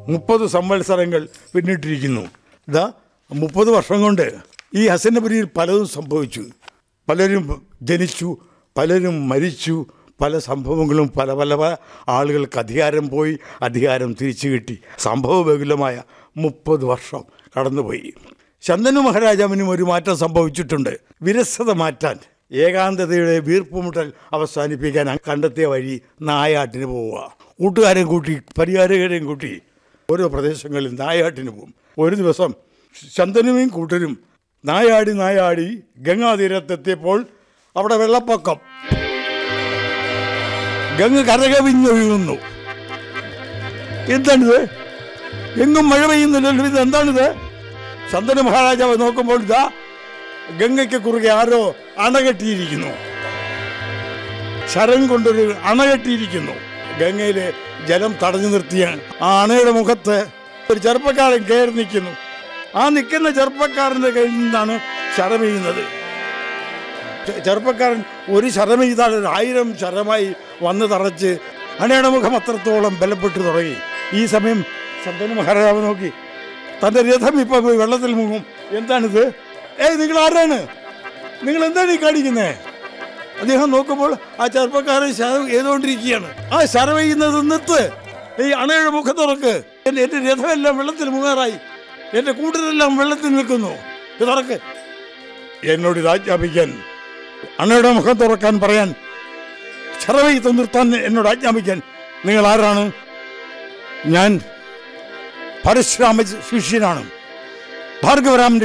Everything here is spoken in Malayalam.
മുപ്പത് സംവത്സരങ്ങൾ പിന്നിട്ടിരിക്കുന്നു ഇതാ മുപ്പത് വർഷം കൊണ്ട് ഈ ഹസനപുരിയിൽ പലതും സംഭവിച്ചു പലരും ജനിച്ചു പലരും മരിച്ചു പല സംഭവങ്ങളും പല പല പല ആളുകൾക്ക് അധികാരം പോയി അധികാരം തിരിച്ചു കിട്ടി സംഭവബഹുലമായ മുപ്പത് വർഷം കടന്നുപോയി ചന്ദനു മഹാരാജാവിനും ഒരു മാറ്റം സംഭവിച്ചിട്ടുണ്ട് വിരസത മാറ്റാൻ ഏകാന്തതയുടെ വീർപ്പുമുട്ടൽ അവസാനിപ്പിക്കാൻ കണ്ടെത്തിയ വഴി നായാട്ടിന് പോവുക കൂട്ടുകാരെയും കൂട്ടി പരിഹാരകരെയും കൂട്ടി ഓരോ പ്രദേശങ്ങളിൽ നായാട്ടിന് പോകും ഒരു ദിവസം ചന്ദനുവും കൂട്ടരും നായാടി നായാടി ഗംഗാതീരത്തെത്തിയപ്പോൾ അവിടെ വെള്ളപ്പൊക്കം ഗംഗ കരകവിഞ്ഞൊഴുകുന്നു എന്താണിത് എങ്ങും മഴ പെയ്യുന്നില്ലല്ലോ ഇത് എന്താണിത് ചന്ദന മഹാരാജാവ് നോക്കുമ്പോൾ ഇതാ ഗംഗയ്ക്ക് കുറുകെ ആരോ അണകെട്ടിയിരിക്കുന്നു ശരം കൊണ്ടൊരു അണകെട്ടിയിരിക്കുന്നു ഗംഗയിലെ ജലം തടഞ്ഞു നിർത്തിയ ആ അണയുടെ മുഖത്ത് ഒരു ചെറുപ്പക്കാരൻ കയറി നിൽക്കുന്നു ആ നിൽക്കുന്ന ചെറുപ്പക്കാരൻ്റെ കയ്യിൽ നിന്നാണ് ശരമെയ്യുന്നത് ചെ- ചെറുപ്പക്കാരൻ ഒരു ശരം ചെയ്താൽ ഒരു ആയിരം ശരമായി വന്ന് തറച്ച് അണയുടെ മുഖം അത്രത്തോളം ബലപ്പെട്ടു തുടങ്ങി ഈ സമയം ശബ്ദന മഹാരാജാവ് നോക്കി തൻ്റെ രഥം ഇപ്പം പോയി വെള്ളത്തിൽ മുങ്ങും എന്താണിത് ഏയ് നിങ്ങൾ ആരാണ് നിങ്ങൾ എന്താണ് ഈ കാണിക്കുന്നത് അദ്ദേഹം നോക്കുമ്പോൾ ആ ചെറുപ്പക്കാരൻ ശരം ചെയ്തുകൊണ്ടിരിക്കുകയാണ് ആ ശരം ചെയ്യുന്നത് നിർത്ത് ഈ അണയുടെ മുഖം തുറക്ക് എൻ്റെ എൻ്റെ രഥമെല്ലാം വെള്ളത്തിൽ മുങ്ങാറായി എൻ്റെ കൂട്ടരെല്ലാം വെള്ളത്തിൽ നിൽക്കുന്നു ഇത് തുറക്ക് എന്നോട് ഇത് ആജ്ഞാപിക്കാൻ അണ്ണയുടെ മുഖം തുറക്കാൻ പറയാൻ ചെറവെയ്ത്ത് നിർത്താൻ എന്നോട് ആജ്ഞാപിക്കാൻ നിങ്ങൾ ആരാണ് ഞാൻ പരശുരാമ ശിഷ്യനാണ് ഭാർഗവരാമന്റെ